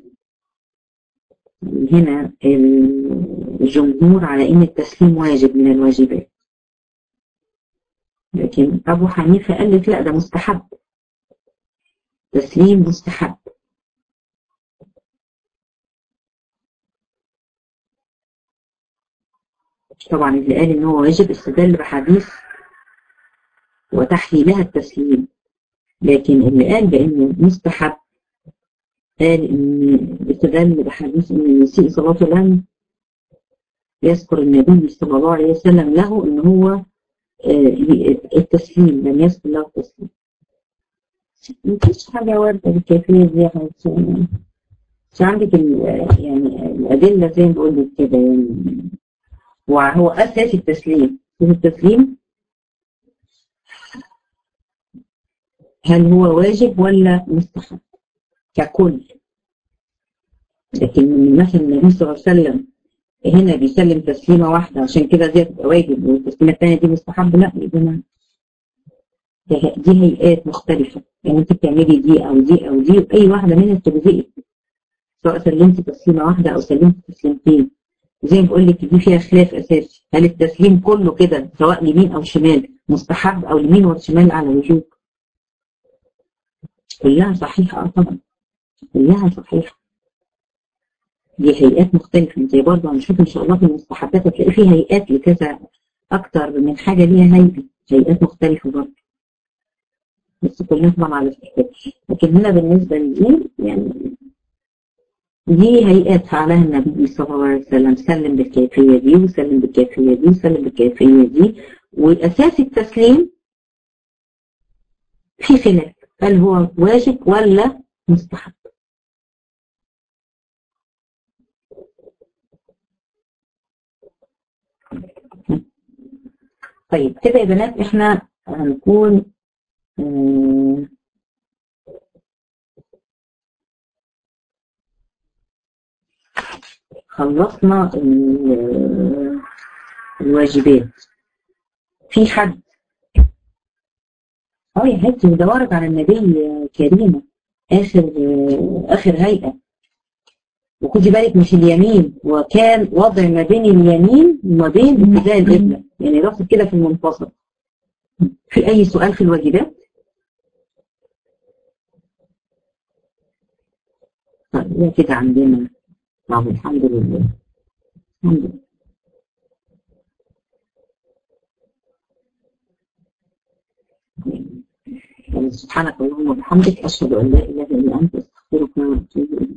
هنا الجمهور على ان التسليم واجب من الواجبات لكن ابو حنيفه قال لك لا ده مستحب تسليم مستحب طبعا اللي قال ان هو واجب استدل بحديث وتحليلها التسليم لكن اللي قال بانه مستحب قال ان استدل بحديث ان المسيء صلاه لم يذكر النبي صلى الله عليه وسلم له ان هو التسليم لم يذكر له التسليم مفيش حاجة واردة بالكيفية دي حضرتك مش عندك يعني الأدلة زي ما بقول لك كده يعني وهو أساس التسليم التسليم هل هو واجب ولا مستحب ككل لكن مثلا النبي صلى الله عليه وسلم هنا بيسلم تسليمه واحده عشان كده دي هتبقى واجب والتسليمه الثانيه دي مستحب لا يبقى دي هيئات مختلفه يعني انت بتعملي دي او دي او دي واي واحده منها بتجزئك سواء سلمت تسليمه واحده او سلمت تسليمتين زي ما بقول لك دي فيها خلاف اساسي هل التسليم كله كده سواء يمين او شمال مستحب او اليمين والشمال على الوجوب كلها صحيحه اه طبعا كلها صحيحه دي هيئات مختلفة زي برضه هنشوف إن شاء الله في المستحبات هتلاقي فيه هيئات لكذا أكتر من حاجة ليها هيئة هيئات مختلفة برضه بس كلها طبعا على استحباب لكن هنا بالنسبة لدي يعني دي هيئات فعلها النبي صلى الله عليه وسلم سلم بالكيفية دي وسلم بالكيفية دي وسلم بالكيفية دي وأساس التسليم في خلاف هل هو واجب ولا مستحب طيب كده يا بنات احنا هنكون اه خلصنا الواجبات في حد اه يا حبيبتي مدورك على النبي كريمه اخر اخر هيئه وخدي بالك مش اليمين وكان وضع ما بين اليمين وما بين اتجاه القبله يعني راسك كده في المنتصف في اي سؤال في الواجبات طيب كده عندنا طب الحمد لله الحمد لله سبحانك اللهم وبحمدك أشهد أن لا إله إلا أنت أستغفرك وأتوب إليك